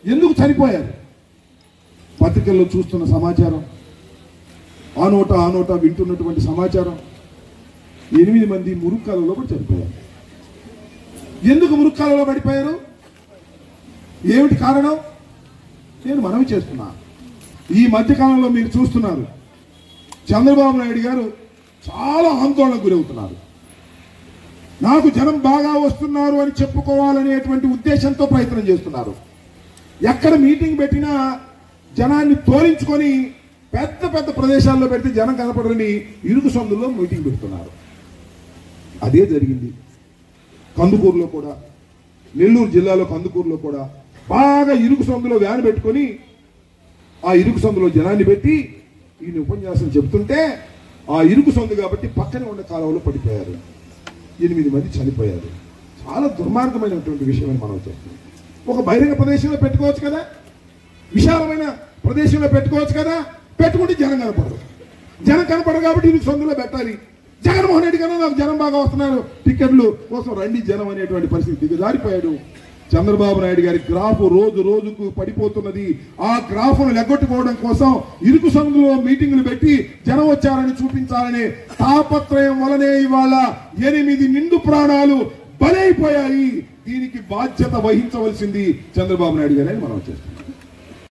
ఎందుకు చనిపోయారు పత్రికల్లో చూస్తున్న సమాచారం ఆ నోట ఆ నోట వింటున్నటువంటి సమాచారం ఎనిమిది మంది మురుక్కాలలో కూడా చనిపోయారు ఎందుకు మురుక్కాలలో పడిపోయారు ఏమిటి కారణం నేను మనవి చేస్తున్నా ఈ మధ్యకాలంలో మీరు చూస్తున్నారు చంద్రబాబు నాయుడు గారు చాలా ఆందోళనకు గురవుతున్నారు నాకు జనం బాగా వస్తున్నారు అని చెప్పుకోవాలనేటువంటి ఉద్దేశంతో ప్రయత్నం చేస్తున్నారు ఎక్కడ మీటింగ్ పెట్టినా జనాన్ని తోలించుకొని పెద్ద పెద్ద ప్రదేశాల్లో పెడితే జనం కనపడరని ఇరుకు సందుల్లో మీటింగ్ పెడుతున్నారు అదే జరిగింది కందుకూరులో కూడా నెల్లూరు జిల్లాలో కందుకూరులో కూడా బాగా ఇరుకు సందులో వ్యాన్ పెట్టుకొని ఆ ఇరుకు సందులో జనాన్ని పెట్టి ఈయన ఉపన్యాసం చెప్తుంటే ఆ ఇరుకు సందు కాబట్టి పక్కనే ఉన్న కాలువలో పడిపోయారు ఎనిమిది మంది చనిపోయారు చాలా దుర్మార్గమైనటువంటి విషయం అని మనం చెప్తున్నాం ఒక బహిరంగ ప్రదేశంలో పెట్టుకోవచ్చు కదా విశాలమైన ప్రదేశంలో పెట్టుకోవచ్చు కదా పెట్టుకుంటే జనం కనపడరు జనం కనపడరు కాబట్టి ఇది సొందులో పెట్టాలి జగన్మోహన్ రెడ్డి కన్నా నాకు జనం బాగా వస్తున్నారు టికెట్లు కోసం రండి జనం అనేటువంటి పరిస్థితి దిగజారిపోయాడు చంద్రబాబు నాయుడు గారి గ్రాఫ్ రోజు రోజుకు పడిపోతున్నది ఆ గ్రాఫ్ను లెగ్గొట్టుకోవడం కోసం ఇరుకు సందులో మీటింగులు పెట్టి జనం వచ్చారని చూపించాలనే తాపత్రయం వలనే ఇవాళ ఎనిమిది నిండు ప్రాణాలు బలైపోయాయి దీనికి బాధ్యత వహించవలసింది చంద్రబాబు నాయుడు గారని మనం చేస్తున్నాం